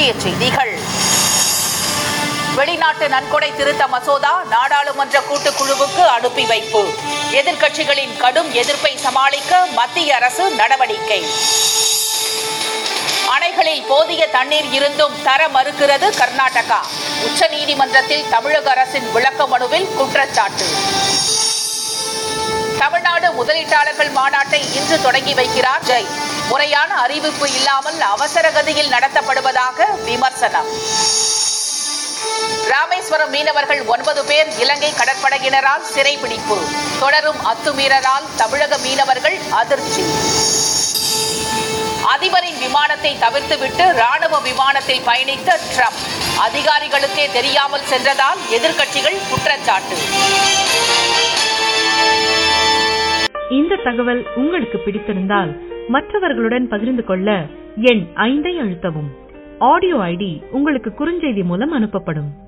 முக்கிய செய்திகள் வெளிநாட்டு நன்கொடை திருத்த மசோதா நாடாளுமன்ற கூட்டுக்குழுவுக்கு அனுப்பி வைப்பு எதிர்க்கட்சிகளின் கடும் எதிர்ப்பை சமாளிக்க மத்திய அரசு நடவடிக்கை அணைகளில் போதிய தண்ணீர் இருந்தும் தர மறுக்கிறது கர்நாடகா உச்சநீதிமன்றத்தில் தமிழக அரசின் விளக்க மனுவில் குற்றச்சாட்டு தமிழ்நாடு முதலீட்டாளர்கள் மாநாட்டை இன்று தொடங்கி வைக்கிறார் ஜெய் முறையான அறிவிப்பு இல்லாமல் அவசர கதியில் நடத்தப்படுவதாக விமர்சனம் ராமேஸ்வரம் மீனவர்கள் ஒன்பது பேர் இலங்கை கடற்படையினரால் சிறைபிடிப்பு தொடரும் அத்துமீறலால் தமிழக மீனவர்கள் அதிர்ச்சி அதிபரின் விமானத்தை தவிர்த்துவிட்டு ராணுவ விமானத்தில் பயணித்த ட்ரம்ப் அதிகாரிகளுக்கே தெரியாமல் சென்றதால் எதிர்க்கட்சிகள் குற்றச்சாட்டு இந்த தகவல் உங்களுக்கு பிடித்திருந்தால் மற்றவர்களுடன் பகிர்ந்து கொள்ள எண் ஐந்தை அழுத்தவும் ஆடியோ ஐடி உங்களுக்கு குறுஞ்செய்தி மூலம் அனுப்பப்படும்